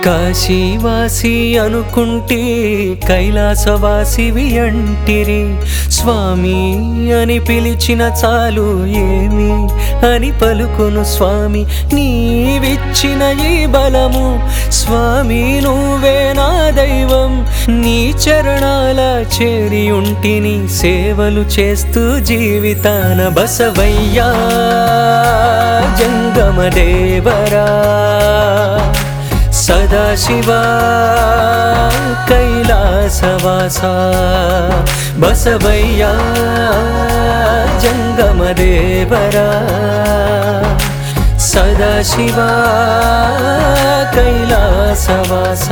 కాశీవాసి అనుకుంటే కైలాసవాసివి అంటిరి స్వామి అని పిలిచిన చాలు ఏమి అని పలుకును స్వామి నీవిచ్చిన ఈ బలము స్వామి నువ్వే నా దైవం నీ చరణాల చేరి ఉంటిని సేవలు చేస్తూ జీవితాన బసవయ్యా జంగమదేవరా సదాశివా కైలాసవాస బసవయ్యా జంగమదేవరా సదాశివా కైలాసవాస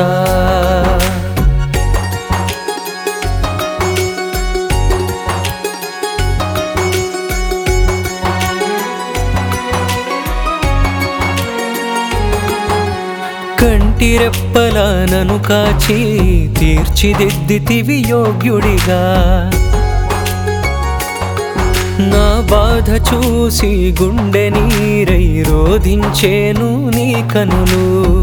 కంటిరెప్పలా నను కాచి తీర్చిదిద్దితివి యోగ్యుడిగా నా బాధ చూసి గుండె నీరై రోధించేను నీ కనులు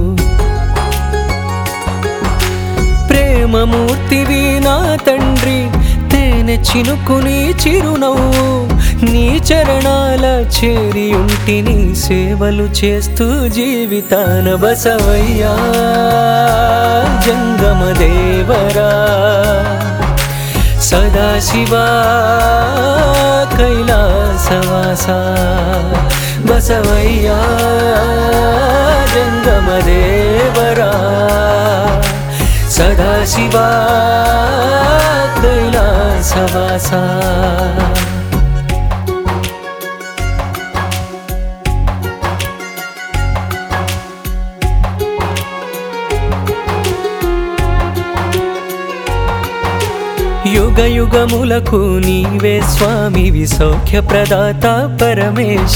ప్రేమమూర్తివి నా తండ్రి తేనె చినుకుని చిరునవ్వు నీ చరణాల చేరి ఉంటిని సేవలు చేస్తూ జీవితాన బసవయ్యా జంగమదేవరా సదాశివా కైలాసవాస బసవయ్యా జంగమదేవరా సదాశివా కైలాసవాస యుగ యుగములకు నీవే స్వామివి సౌఖ్య ప్రదాత పరమేశ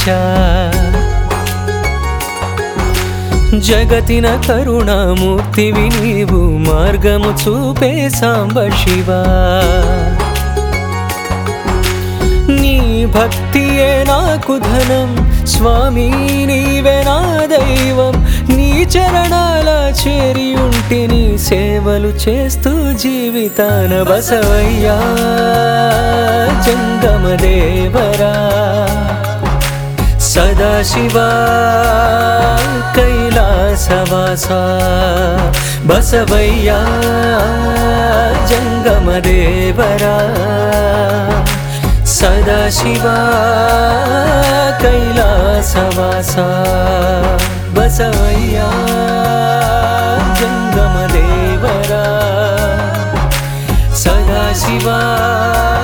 జగతిన కరుణామూర్తివి నీవు మార్గము చూపే సాంబ శివా నీ భక్తియే నాకు ధనం స్వామి నీవే నా దైవం నీ చరణాల చేరి ఉంటిని సేవలు చేస్తూ జీవితాన బసవయ్యా జంగమదేవరా సదాశివా కైలాసవాస బసవయ్యా జంగమదేవరా సదాశివా కైలాసవాస బసవయ్యా జంగమదేవరా సదాశివా